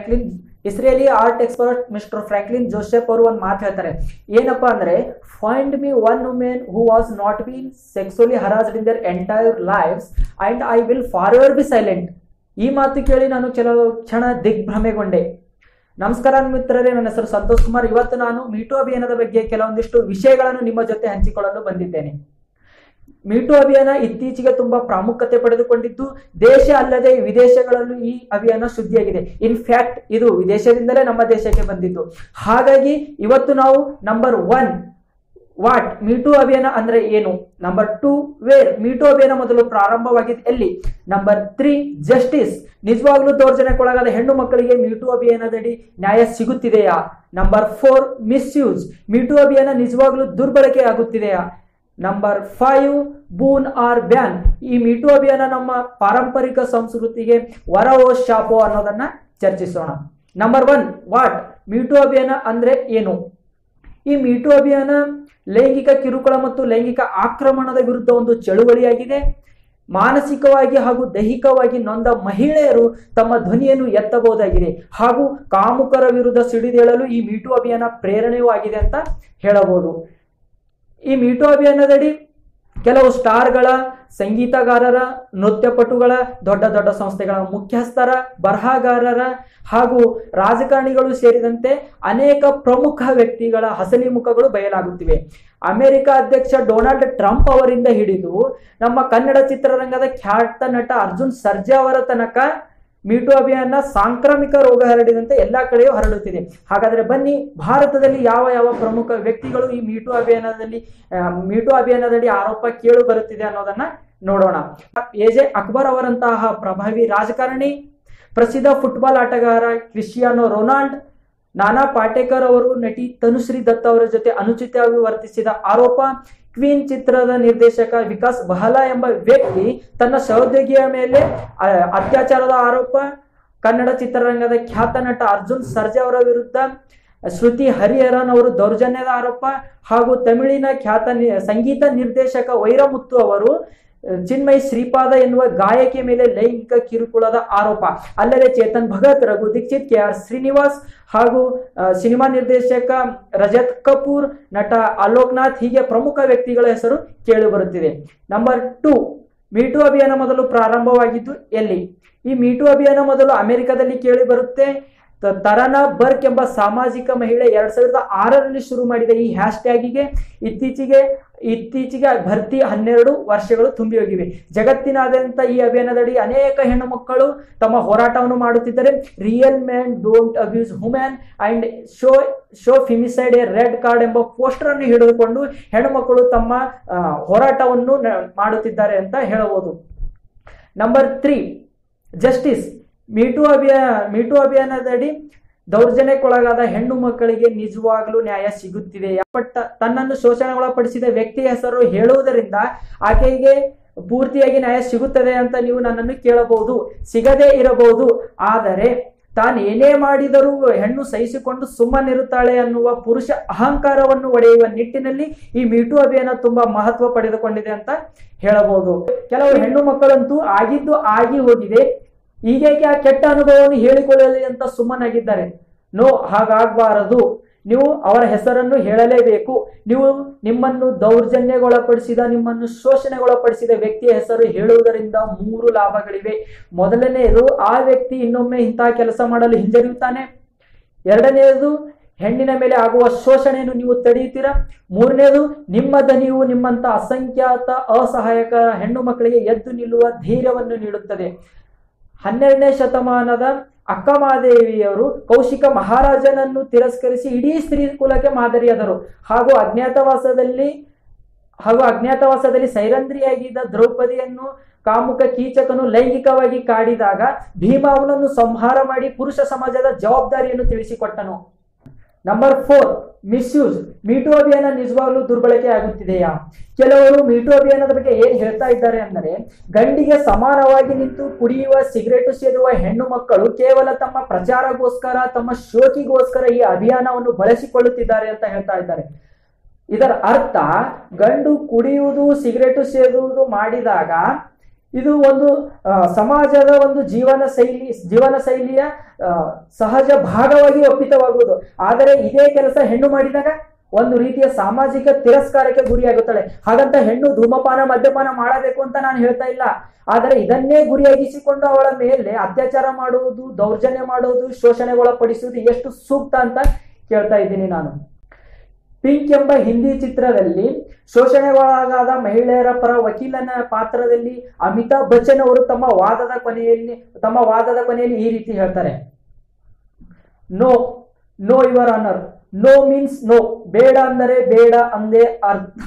Franklin Israeli art expert mister Franklin Joseph ಅವರು ಒಂದು ಮಾತು ಹೇಳ್ತಾರೆ ಏನಪ್ಪಾ ಅಂದ್ರೆ find me one women who was not been sexually harassed in their entire lifes and I will forever be silent ಈ ಮಾತು ಕೇಳಿ ನಾನು ಕೆಲವು ಕ್ಷಣ ದಿಗ್ಭ್ರಮೆಗೊಂಡೆ ನಮಸ್ಕಾರ ಮಿತ್ರರೇ ನನ್ನ ಹೆಸರು ಸಂತೋಷ್ ಕುಮಾರ್ ಇವತ್ತು ನಾನು ಮೀಟು ಅಭಿಯಾನದ ಬಗ್ಗೆ ಕೆಲವೊಂದಿಷ್ಟು ವಿಷಯಗಳನ್ನು ನಿಮ್ಮ ಜೊತೆ ಹಂಚಿಕೊಳ್ಳಲು ಬಂದಿದ್ದೇನೆ ಮೀಟು ಅಭಿಯಾನ ಇತ್ತೀಚೆಗೆ ತುಂಬಾ ಪ್ರಾಮುಖ್ಯತೆ ಪಡೆದುಕೊಂಡಿದ್ದು ದೇಶ ಅಲ್ಲದೆ ವಿದೇಶಗಳಲ್ಲೂ ಈ ಅಭಿಯಾನ ಸುದ್ದಿಯಾಗಿದೆ ಇನ್ಫ್ಯಾಕ್ಟ್ ಇದು ವಿದೇಶದಿಂದಲೇ ನಮ್ಮ ದೇಶಕ್ಕೆ ಬಂದಿದ್ದು ಹಾಗಾಗಿ ಇವತ್ತು ನಾವು ನಂಬರ್ ಒನ್ ವಾಟ್ ಮೀಟು ಅಭಿಯಾನ ಅಂದ್ರೆ ಏನು ನಂಬರ್ ಟೂ ವೇರ್ ಮೀಟು ಅಭಿಯಾನ ಮೊದಲು ಪ್ರಾರಂಭವಾಗಿದ್ದು ಎಲ್ಲಿ ನಂಬರ್ ತ್ರೀ ಜಸ್ಟಿಸ್ ನಿಜವಾಗ್ಲೂ ದೌರ್ಜನ್ಯಕ್ಕೊಳಗಾದ ಹೆಣ್ಣು ಮಕ್ಕಳಿಗೆ ಮೀಟು ಅಭಿಯಾನದಡಿ ನ್ಯಾಯ ಸಿಗುತ್ತಿದೆಯಾ ನಂಬರ್ ಫೋರ್ ಮಿಸ್ಯೂಸ್ ಮೀಟು ಅಭಿಯಾನ ನಿಜವಾಗ್ಲೂ ದುರ್ಬಳಕೆ ಆಗುತ್ತಿದೆಯಾ number five boon or ban ಈ ಮೀಟು ಅಭಿಯಾನ ನಮ್ಮ ಪಾರಂಪರಿಕ ಸಂಸ್ಕೃತಿಗೆ ವರವೋ ಶಾಪೋ ಅನ್ನೋದನ್ನ ಚರ್ಚಿಸೋಣ ನಂಬರ್ ಒನ್ ವಾಟ್ ಮೀಟು ಅಭಿಯಾನ ಅಂದ್ರೆ ಏನು ಈ ಮೀಟು ಅಭಿಯಾನ ಲೈಂಗಿಕ ಕಿರುಕುಳ ಮತ್ತು ಲೈಂಗಿಕ ಆಕ್ರಮಣದ ವಿರುದ್ಧ ಒಂದು ಚಳುವಳಿಯಾಗಿದೆ ಮಾನಸಿಕವಾಗಿ ಹಾಗೂ ದೈಹಿಕವಾಗಿ ನೊಂದ ಮಹಿಳೆಯರು ತಮ್ಮ ಧ್ವನಿಯನ್ನು ಎತ್ತಬಹುದಾಗಿದೆ ಹಾಗೂ ಕಾಮುಕರ ವಿರುದ್ಧ ಸಿಡಿದೇಳಲು ಈ ಮೀಟು ಅಭಿಯಾನ ಪ್ರೇರಣೆಯೂ ಆಗಿದೆ ಅಂತ ಹೇಳಬಹುದು ಈ ಮೀಟು ಅಭಿಯಾನದಡಿ ಕೆಲವು ಸ್ಟಾರ್ಗಳ ಸಂಗೀತಗಾರರ ನೃತ್ಯಪಟುಗಳ ದೊಡ್ಡ ದೊಡ್ಡ ಸಂಸ್ಥೆಗಳ ಮುಖ್ಯಸ್ಥರ ಬರಹಗಾರರ ಹಾಗೂ ರಾಜಕಾರಣಿಗಳು ಸೇರಿದಂತೆ ಅನೇಕ ಪ್ರಮುಖ ವ್ಯಕ್ತಿಗಳ ಹಸಲಿ ಮುಖಗಳು ಬಯಲಾಗುತ್ತಿವೆ ಅಮೆರಿಕ ಅಧ್ಯಕ್ಷ ಡೊನಾಲ್ಡ್ ಟ್ರಂಪ್ ಅವರಿಂದ ಹಿಡಿದು ನಮ್ಮ ಕನ್ನಡ ಚಿತ್ರರಂಗದ ಖ್ಯಾತ ನಟ ಅರ್ಜುನ್ ಸರ್ಜಾ ಅವರ ತನಕ ಮೀಟು ಅಭಿಯಾನ ಸಾಂಕ್ರಾಮಿಕ ರೋಗ ಹರಡಿದಂತೆ ಎಲ್ಲಾ ಕಡೆಯೂ ಹರಡುತ್ತಿದೆ ಹಾಗಾದ್ರೆ ಬನ್ನಿ ಭಾರತದಲ್ಲಿ ಯಾವ ಯಾವ ಪ್ರಮುಖ ವ್ಯಕ್ತಿಗಳು ಈ ಮೀಟು ಅಭಿಯಾನದಲ್ಲಿ ಆ, ಮೀಟು ಅಭಿಯಾನದಡಿ ಆರೋಪ ಕೇಳು ಬರುತ್ತಿದೆ ಅನ್ನೋದನ್ನ ನೋಡೋಣ ಎ ಜೆ ಅಕ್ಬರ್ ಅವರಂತಹ ಪ್ರಭಾವಿ ರಾಜಕಾರಣಿ ಪ್ರಸಿದ್ಧ ಫುಟ್ಬಾಲ್ ಆಟಗಾರ ಕ್ರಿಸ್ಟಿಯಾನೋ ರೊನಾಲ್ಡ್ ನಾನಾ ಪಾಟೇಕರ್ ಅವರು ನಟಿ ತನುಶ್ರೀ ದತ್ ಅವರ ಜೊತೆ ಅನುಚಿತವಾಗಿ ವರ್ತಿಸಿದ ಆರೋಪ ಕ್ವೀನ್ ಚಿತ್ರದ ನಿರ್ದೇಶಕ ವಿಕಾಸ್ ಬಹಲಾ ಎಂಬ ವ್ಯಕ್ತಿ ತನ್ನ ಸಹೋದ್ಯೋಗಿಯ ಮೇಲೆ ಆ, ಅತ್ಯಾಚಾರದ ಆರೋಪ ಕನ್ನಡ ಚಿತ್ರರಂಗದ ಖ್ಯಾತ ನಟ ಅರ್ಜುನ್ ಸರ್ಜಾ ಅವರ ವಿರುದ್ಧ ಶ್ರುತಿ ಹರಿಹರನ್ ಅವರು ದೌರ್ಜನ್ಯದ ಆರೋಪ ಹಾಗೂ ತಮಿಳಿನ ಖ್ಯಾತ ನಿ- ಸಂಗೀತ ನಿರ್ದೇಶಕ ವೈರಮುತ್ತು ಅವರು ಅಹ್, ಚಿನ್ಮಯ್ ಶ್ರೀಪಾದ ಎನ್ನುವ ಗಾಯಕಿ ಮೇಲೆ ಲೈಂಗಿಕ ಕಿರುಕುಳದ ಆರೋಪ ಅಲ್ಲದೆ ಚೇತನ್ ಭಗತ್ ರಘು ದೀಕ್ಷಿತ್ ಕೆ ಆರ್ ಶ್ರೀನಿವಾಸ್ ಹಾಗೂ ಅಹ್, ಸಿನಿಮಾ ನಿರ್ದೇಶಕ ರಜತ್ ಕಪೂರ್ ನಟ ಅಲೋಕ್ನಾಥ್ ಹೀಗೆ ಪ್ರಮುಖ ವ್ಯಕ್ತಿಗಳ ಹೆಸರು ಕೇಳಿ ಬರುತ್ತಿದೆ ನಂಬರ್ ಟೂ ಮೀಟು ಅಭಿಯಾನ ಮೊದಲು ಪ್ರಾರಂಭವಾಗಿದ್ದು ಎಲ್ಲಿ ಈ ಮೀಟು ಅಭಿಯಾನ ಮೊದಲು ಅಮೆರಿಕದಲ್ಲಿ ಕೇಳಿ ಬರುತ್ತೆ ತ- ತರಾನಾ ಬರ್ಕ್ ಎಂಬ ಸಾಮಾಜಿಕ ಮಹಿಳೆ ಎರಡ್ ಸಾವಿರದ ಆರರಲ್ಲಿ ಶುರು ಮಾಡಿದ ಈ ಹ್ಯಾಶ್ ಟ್ಯಾಗಿಗೆ ಇತ್ತೀಚೆಗೆ ಇತ್ತೀಚೆಗೆ ಭರ್ತಿ ಹನ್ನೆರಡು ವರ್ಷಗಳು ತುಂಬಿ ಹೋಗಿವೆ ಜಗತ್ತಿನಾದ್ಯಂತ ಈ ಅಭಿಯಾನದಡಿ ಅನೇಕ ಹೆಣ್ಣು ಮಕ್ಕಳು ತಮ್ಮ ಹೋರಾಟವನ್ನು ಮಾಡುತ್ತಿದ್ದರೆ real man don't abuse human and show show femicide a red card ಎಂಬ ಪೋಸ್ಟರ್ ಅನ್ನು ಹಿಡಿದುಕೊಂಡು ಹೆಣ್ಣು ಮಕ್ಕಳು ತಮ್ಮ ಆ, ಹೋರಾಟವನ್ನು ನ- ಮಾಡುತ್ತಿದ್ದಾರೆ ಅಂತ ಹೇಳಬಹುದು ನಂಬರ್ ತ್ರೀ ಜಸ್ಟಿಸ್ ಮೀಟು ಅಭಿಯಾ ಮೀಟು ಅಭಿಯಾನದಡಿ ದೌರ್ಜನ್ಯಕ್ಕೊಳಗಾದ ಹೆಣ್ಣು ಮಕ್ಕಳಿಗೆ ನಿಜವಾಗ್ಲೂ ನ್ಯಾಯ ಸಿಗುತ್ತಿದೆ ಪಟ್ಟ ತನ್ನನ್ನು ಶೋಷಣೆಗೊಳಪಡಿಸಿದ ವ್ಯಕ್ತಿಯ ಹೆಸರು ಹೇಳುವುದರಿಂದ ಆಕೆಗೆ ಪೂರ್ತಿಯಾಗಿ ನ್ಯಾಯ ಸಿಗುತ್ತದೆ ಅಂತ ನೀವು ನನ್ನನ್ನು ಕೇಳಬಹುದು ಸಿಗದೇ ಇರಬಹುದು ಆದರೆ ತಾನು ಏನೇ ಮಾಡಿದರೂ ಹೆಣ್ಣು ಸಹಿಸಿಕೊಂಡು ಸುಮ್ಮನಿರುತ್ತಾಳೆ ಅನ್ನುವ ಪುರುಷ ಅಹಂಕಾರವನ್ನು ಒಡೆಯುವ ನಿಟ್ಟಿನಲ್ಲಿ ಈ ಮೀಟು ಅಭಿಯಾನ ತುಂಬಾ ಮಹತ್ವ ಪಡೆದುಕೊಂಡಿದೆ ಅಂತ ಹೇಳಬಹುದು ಕೆಲವು ಹೆಣ್ಣು ಮಕ್ಕಳಂತೂ ಆಗಿದ್ದು ಆಗಿ ಹೋಗಿದೆ ಈಗೇಕೆ ಆ ಕೆಟ್ಟ ಅನುಭವವನ್ನು ಹೇಳಿಕೊಳ್ಳಲಿ ಅಂತ ಸುಮ್ಮನಾಗಿದ್ದಾರೆ ನೋ ಹಾಗಾಗಬಾರದು ನೀವು ಅವರ ಹೆಸರನ್ನು ಹೇಳಲೇಬೇಕು ನೀವು ನಿಮ್ಮನ್ನು ದೌರ್ಜನ್ಯಗೊಳಪಡಿಸಿದ ನಿಮ್ಮನ್ನು ಶೋಷಣೆಗೊಳಪಡಿಸಿದ ವ್ಯಕ್ತಿಯ ಹೆಸರು ಹೇಳುವುದರಿಂದ ಮೂರು ಲಾಭಗಳಿವೆ ಮೊದಲನೆಯದು ಆ ವ್ಯಕ್ತಿ ಇನ್ನೊಮ್ಮೆ ಇಂತಹ ಕೆಲಸ ಮಾಡಲು ಹಿಂಜರಿಯುತ್ತಾನೆ ಎರಡನೆಯದು ಹೆಣ್ಣಿನ ಮೇಲೆ ಆಗುವ ಶೋಷಣೆಯನ್ನು ನೀವು ತಡೆಯುತ್ತೀರಾ ಮೂರನೇದು ನಿಮ್ಮ ದನಿಯು ನಿಮ್ಮಂತ ಅಸಂಖ್ಯಾತ ಅಸಹಾಯಕ ಹೆಣ್ಣು ಮಕ್ಕಳಿಗೆ ಎದ್ದು ನಿಲ್ಲುವ ಧೈರ್ಯವನ್ನು ನೀಡುತ್ತದೆ ಹನ್ನೆರಡನೇ ಶತಮಾನದ ಅಕ್ಕಮಾದೇವಿಯವರು ಕೌಶಿಕ ಮಹಾರಾಜನನ್ನು ತಿರಸ್ಕರಿಸಿ ಇಡೀ ಸ್ತ್ರೀ ಕುಲಕ್ಕೆ ಮಾದರಿಯಾದರು ಹಾಗೂ ಅಜ್ಞಾತವಾಸದಲ್ಲಿ ಹಾಗೂ ಅಜ್ಞಾತವಾಸದಲ್ಲಿ ಸೈರಂಧ್ರಿಯಾಗಿದ್ದ ದ್ರೌಪದಿಯನ್ನು ಕಾಮುಕ ಕೀಚಕನು ಲೈಂಗಿಕವಾಗಿ ಕಾಡಿದಾಗ ಭೀಮ ಅವನನ್ನು ಸಂಹಾರ ಮಾಡಿ ಪುರುಷ ಸಮಾಜದ ಜವಾಬ್ದಾರಿಯನ್ನು ತಿಳಿಸಿಕೊಟ್ಟನು ನಂಬರ್ ಫೋರ್ ಮಿಸ್ಯೂಸ್ ಮೀಟು ಅಭಿಯಾನ ನಿಜವಾಗ್ಲೂ ದುರ್ಬಳಕೆ ಆಗುತ್ತಿದೆಯಾ ಕೆಲವರು ಮೀಟು ಅಭಿಯಾನದ ಬಗ್ಗೆ ಏನ್ ಹೇಳ್ತಾ ಇದ್ದಾರೆ ಅಂದರೆ ಗಂಡಿಗೆ ಸಮಾನವಾಗಿ ನಿಂತು ಕುಡಿಯುವ ಸಿಗರೇಟು ಸೇದುವ ಹೆಣ್ಣು ಮಕ್ಕಳು ಕೇವಲ ತಮ್ಮ ಪ್ರಚಾರಗೋಸ್ಕರ ತಮ್ಮ ಶೋಕಿಗೋಸ್ಕರ ಈ ಅಭಿಯಾನವನ್ನು ಬಳಸಿಕೊಳ್ಳುತ್ತಿದ್ದಾರೆ ಅಂತ ಹೇಳ್ತಾ ಇದ್ದಾರೆ ಇದರ ಅರ್ಥ ಗಂಡು ಕುಡಿಯುವುದು ಸಿಗರೇಟು ಸೇದುವುದು ಮಾಡಿದಾಗ ಇದು ಒಂದು ಆ, ಸಮಾಜದ ಒಂದು ಜೀವನ ಶೈಲಿ ಜೀವನ ಶೈಲಿಯ ಆ, ಸಹಜ ಭಾಗವಾಗಿ ಒಪ್ಪಿತವಾಗುವುದು ಆದರೆ ಇದೇ ಕೆಲಸ ಹೆಣ್ಣು ಮಾಡಿದಾಗ ಒಂದು ರೀತಿಯ ಸಾಮಾಜಿಕ ತಿರಸ್ಕಾರಕ್ಕೆ ಗುರಿಯಾಗುತ್ತಾಳೆ ಹಾಗಂತ ಹೆಣ್ಣು ಧೂಮಪಾನ ಮದ್ಯಪಾನ ಮಾಡಬೇಕು ಅಂತ ನಾನು ಹೇಳ್ತಾ ಇಲ್ಲ ಆದರೆ ಇದನ್ನೇ ಗುರಿಯಾಗಿಸಿಕೊಂಡು ಅವಳ ಮೇಲೆ ಅತ್ಯಾಚಾರ ಮಾಡುವುದು ದೌರ್ಜನ್ಯ ಮಾಡುವುದು ಶೋಷಣೆಗೊಳಪಡಿಸುವುದು ಎಷ್ಟು ಸೂಕ್ತ ಅಂತ ಕೇಳ್ತಾ ಇದ್ದೀನಿ ನಾನು ಪಿಂಕ್ ಎಂಬ ಹಿಂದಿ ಚಿತ್ರದಲ್ಲಿ ಶೋಷಣೆಗೊಳಗಾದ ಮಹಿಳೆಯರ ಪರ ವಕೀಲನ ಪಾತ್ರದಲ್ಲಿ ಅಮಿತಾಬ್ ಬಚ್ಚನ್ ಅವರು ತಮ್ಮ ವಾದದ ಕೊನೆಯಲ್ಲಿ ತಮ್ಮ ವಾದದ ಕೊನೆಯಲ್ಲಿ ಈ ರೀತಿ ಹೇಳ್ತಾರೆ no no your honour no means no ಬೇಡ ಅಂದರೆ ಬೇಡ ಅಂದೇ ಅರ್ಥ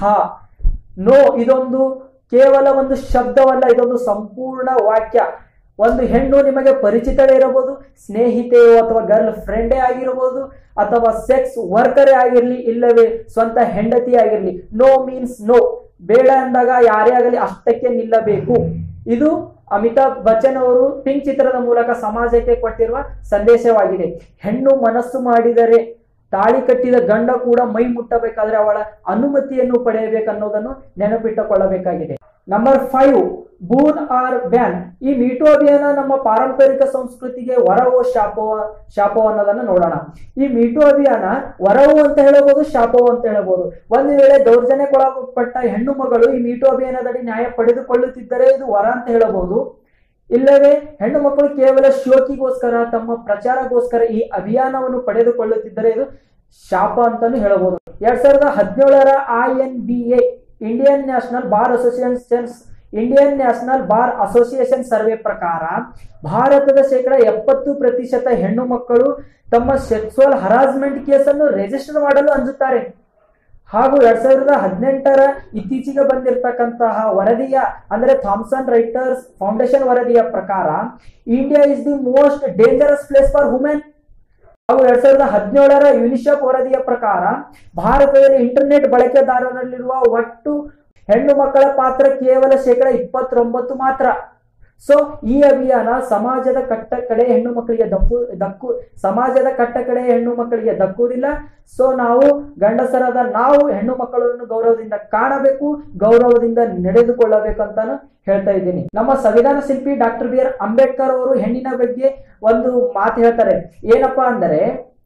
ನೋ ಇದೊಂದು ಕೇವಲ ಒಂದು ಶಬ್ದವಲ್ಲ ಇದೊಂದು ಸಂಪೂರ್ಣ ವಾಕ್ಯ ಒಂದು ಹೆಣ್ಣು ನಿಮಗೆ ಪರಿಚಿತವೇ ಇರಬಹುದು ಸ್ನೇಹಿತೆಯೋ ಅಥವಾ ಗರ್ಲ್ ಫ್ರೆಂಡೇ ಆಗಿರಬಹುದು ಅಥವಾ ಸೆಕ್ಸ್ ವರ್ಕರೇ ಆಗಿರ್ಲಿ ಇಲ್ಲವೇ ಸ್ವಂತ ಹೆಂಡತಿ ಆಗಿರ್ಲಿ ನೋ ಮೀನ್ಸ್ ನೋ ಬೇಡ ಅಂದಾಗ ಯಾರೇ ಆಗಲಿ ಅಷ್ಟಕ್ಕೆ ನಿಲ್ಲಬೇಕು ಇದು ಅಮಿತಾಬ್ ಬಚ್ಚನ್ ಅವರು ಪಿಂಕ್ ಚಿತ್ರದ ಮೂಲಕ ಸಮಾಜಕ್ಕೆ ಕೊಟ್ಟಿರುವ ಸಂದೇಶವಾಗಿದೆ ಹೆಣ್ಣು ಮನಸ್ಸು ಮಾಡಿದರೆ ತಾಳಿ ಕಟ್ಟಿದ ಗಂಡ ಕೂಡ ಮೈ ಮುಟ್ಟಬೇಕಾದ್ರೆ ಅವಳ ಅನುಮತಿಯನ್ನು ಪಡೆಯಬೇಕನ್ನೋದನ್ನು ನೆನಪಿಟ್ಟುಕೊಳ್ಳಬೇಕಾಗಿದೆ number five boon or ban ಈ ಮೀಟು ಅಭಿಯಾನ ನಮ್ಮ ಪಾರಂಪರಿಕ ಸಂಸ್ಕೃತಿಗೆ ವರವೋ ಶಾಪವೋ ಶಾಪವೋ ಅನ್ನೋದನ್ನ ನೋಡೋಣ ಈ ಮೀಟು ಅಭಿಯಾನ ವರವು ಅಂತ ಹೇಳಬಹುದು ಶಾಪವು ಅಂತ ಹೇಳಬಹುದು ಒಂದು ವೇಳೆ ದೌರ್ಜನ್ಯಕ್ಕೊಳಪಟ್ಟ ಹೆಣ್ಣು ಮಗಳು ಈ ಮೀಟು ಅಭಿಯಾನದಡಿ ನ್ಯಾಯ ಪಡೆದುಕೊಳ್ಳುತ್ತಿದ್ದರೆ ಇದು ವರ ಅಂತ ಹೇಳಬಹುದು ಇಲ್ಲವೇ ಹೆಣ್ಣು ಮಕ್ಕಳು ಕೇವಲ ಶೋಕಿಗೋಸ್ಕರ ತಮ್ಮ ಪ್ರಚಾರಗೋಸ್ಕರ ಈ ಅಭಿಯಾನವನ್ನು ಪಡೆದುಕೊಳ್ಳುತ್ತಿದ್ದರೆ ಇದು ಶಾಪ ಅಂತಾನು ಹೇಳಬಹುದು ಎರಡ್ ಸಾವಿರದ ಹದಿನೇಳರ I N B A Indian National Bar Association Indian National Bar Association survey ಪ್ರಕಾರ ಭಾರತದ ಶೇಕಡ ಎಪ್ಪತ್ತು ಪ್ರತಿಶತ ಹೆಣ್ಣು ಮಕ್ಕಳು ತಮ್ಮ ಸೆಕ್ಸುವಲ್ ಹರಾಸ್ಮೆಂಟ್ ಕೇಸನ್ನು ರಿಜಿಸ್ಟರ್ ಮಾಡಲು ಅಂಜುತ್ತಾರೆ ಹಾಗೂ ಎರಡ್ ಸಾವಿರದ ಹದಿನೆಂಟರ ಇತ್ತೀಚೆಗೆ ಬಂದಿರತಕ್ಕಂತಹ ವರದಿಯ ಅಂದ್ರೆ ಥಾಮ್ಸನ್ ರೈಟರ್ಸ್ ಫೌಂಡೇಶನ್ ವರದಿಯ ಪ್ರಕಾರ India is the most dangerous place for women ಹಾಗೂ ಎರಡ್ ಸಾವಿರದ ಹದಿನೇಳರ ಯುನಿಸೆಫ್ ವರದಿಯ ಪ್ರಕಾರ ಭಾರತದಲ್ಲಿ ಇಂಟರ್ನೆಟ್ ಬಳಕೆದಾರರಲ್ಲಿರುವ ಒಟ್ಟು ಹೆಣ್ಣು ಮಕ್ಕಳ ಪಾತ್ರ ಕೇವಲ ಶೇಕಡ ಇಪ್ಪತ್ತೊಂಬತ್ತು ಮಾತ್ರ ಸೊ ಈ ಅಭಿಯಾನ ಸಮಾಜದ ಕಟ್ಟ ಕಡೆ ಹೆಣ್ಣು ಮಕ್ಕಳಿಗೆ ದಕ್ಕು ದಕ್ಕು ಸಮಾಜದ ಕಟ್ಟ ಕಡೆ ಹೆಣ್ಣು ಮಕ್ಕಳಿಗೆ ದಕ್ಕುವುದಿಲ್ಲ ಸೊ ನಾವು ಗಂಡಸರಾದ ನಾವು ಹೆಣ್ಣು ಮಕ್ಕಳನ್ನು ಗೌರವದಿಂದ ಕಾಣಬೇಕು ಗೌರವದಿಂದ ನಡೆದುಕೊಳ್ಳಬೇಕು ಅಂತಾನು ಹೇಳ್ತಾ ಇದ್ದೀನಿ ನಮ್ಮ ಸಂವಿಧಾನ ಶಿಲ್ಪಿ ಡಾಕ್ಟರ್ ಬಿ ಆರ್ ಅಂಬೇಡ್ಕರ್ ಅವರು ಹೆಣ್ಣಿನ ಬಗ್ಗೆ ಒಂದು ಮಾತು ಹೇಳ್ತಾರೆ ಏನಪ್ಪಾ ಅಂದರೆ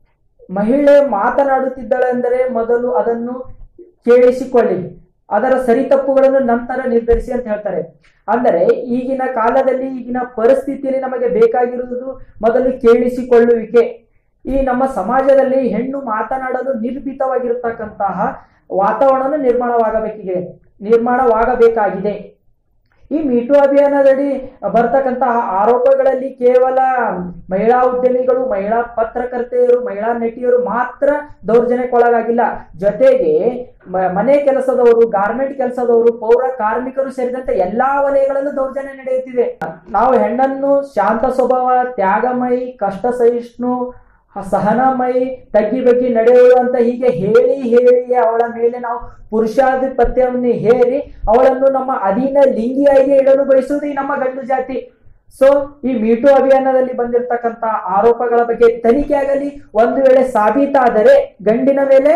ಮಹಿಳೆ ಮಾತನಾಡುತ್ತಿದ್ದಾಳೆ ಅಂದರೆ ಮೊದಲು ಅದನ್ನು ಕೇಳಿಸಿಕೊಳ್ಳಿ ಅದರ ಸರಿ ತಪ್ಪುಗಳನ್ನು ನಂತರ ನಿರ್ಧರಿಸಿ ಅಂತ ಹೇಳ್ತಾರೆ ಅಂದರೆ ಈಗಿನ ಕಾಲದಲ್ಲಿ ಈಗಿನ ಪರಿಸ್ಥಿತಿಯಲ್ಲಿ ನಮಗೆ ಬೇಕಾಗಿರುವುದು ಮೊದಲು ಕೇಳಿಸಿಕೊಳ್ಳುವಿಕೆ ಈ ನಮ್ಮ ಸಮಾಜದಲ್ಲಿ ಹೆಣ್ಣು ಮಾತನಾಡಲು ನಿರ್ಭೀತವಾಗಿರತಕ್ಕಂತಹ ವಾತಾವರಣ ನಿರ್ಮಾಣವಾಗಬೇಕಿದೆ ನಿರ್ಮಾಣವಾಗಬೇಕಾಗಿದೆ ಈ ಮೀಟು ಅಭಿಯಾನದಡಿ ಬರ್ತಕ್ಕಂತಹ ಆರೋಪಗಳಲ್ಲಿ ಕೇವಲ ಮಹಿಳಾ ಉದ್ಯಮಿಗಳು ಮಹಿಳಾ ಪತ್ರಕರ್ತೆಯರು ಮಹಿಳಾ ನಟಿಯರು ಮಾತ್ರ ದೌರ್ಜನ್ಯಕ್ಕೊಳಗಾಗಿಲ್ಲ ಜೊತೆಗೆ ಮ- ಮನೆ ಕೆಲಸದವರು ಗಾರ್ಮೆಂಟ್ ಕೆಲಸದವರು ಪೌರ ಕಾರ್ಮಿಕರು ಸೇರಿದಂತೆ ಎಲ್ಲಾ ವಲಯಗಳಲ್ಲೂ ದೌರ್ಜನ್ಯ ನಡೆಯುತ್ತಿದೆ ನಾವು ಹೆಣ್ಣನ್ನು ಶಾಂತ ಸ್ವಭಾವ ತ್ಯಾಗಮಯಿ ಕಷ್ಟ ಸಹಿಷ್ಣು ಹ- ಸಹನಾಮಯಿ ತಗ್ಗಿ ಬಗ್ಗಿ ನಡೆಯುವುದು ಅಂತ ಹೀಗೆ ಹೇಳಿ ಹೇಳಿ ಅವಳ ಮೇಲೆ ನಾವು ಪುರುಷಾಧಿಪತ್ಯವನ್ನು ಹೇರಿ ಅವಳನ್ನು ನಮ್ಮ ಅಧೀನ ಲಿಂಗಿಯಾಗಿ ಇಡಲು ಬಯಸುವುದು ಈ ನಮ್ಮ ಗಂಡು ಜಾತಿ ಸೊ ಈ ಮೀಟು ಅಭಿಯಾನದಲ್ಲಿ ಬಂದಿರತಕ್ಕಂತ ಆರೋಪಗಳ ಬಗ್ಗೆ ತನಿಖೆ ಆಗಲಿ ಒಂದು ವೇಳೆ ಸಾಬೀತಾದರೆ ಗಂಡಿನ ಮೇಲೆ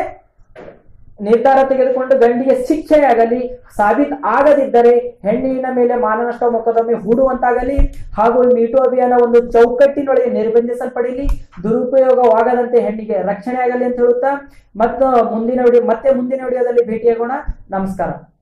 ನಿರ್ಧಾರ ತೆಗೆದುಕೊಂಡು ಗಂಡಿಗೆ ಶಿಕ್ಷೆಯಾಗಲಿ ಸಾಬೀತ್ ಆಗದಿದ್ದರೆ ಹೆಣ್ಣಿನ ಮೇಲೆ ಮಾನನಷ್ಟ ಮೊಕದ್ದಮೆ ಹೂಡುವಂತಾಗಲಿ ಹಾಗೂ ಈ ಮೀಟು ಅಭಿಯಾನ ಒಂದು ಚೌಕಟ್ಟಿನೊಳಗೆ ನಿರ್ಬಂಧಿಸಲ್ಪಡಲಿ ದುರುಪಯೋಗವಾಗದಂತೆ ಹೆಣ್ಣಿಗೆ ರಕ್ಷಣೆ ಆಗಲಿ ಅಂತ ಹೇಳುತ್ತಾ ಮತ್ತು ಮುಂದಿನ ವಿಡಿಯೋ ಮತ್ತೆ ಮುಂದಿನ ವಿಡಿಯೋದಲ್ಲಿ ಭೇಟಿಯಾಗೋಣ ನಮಸ್ಕಾರ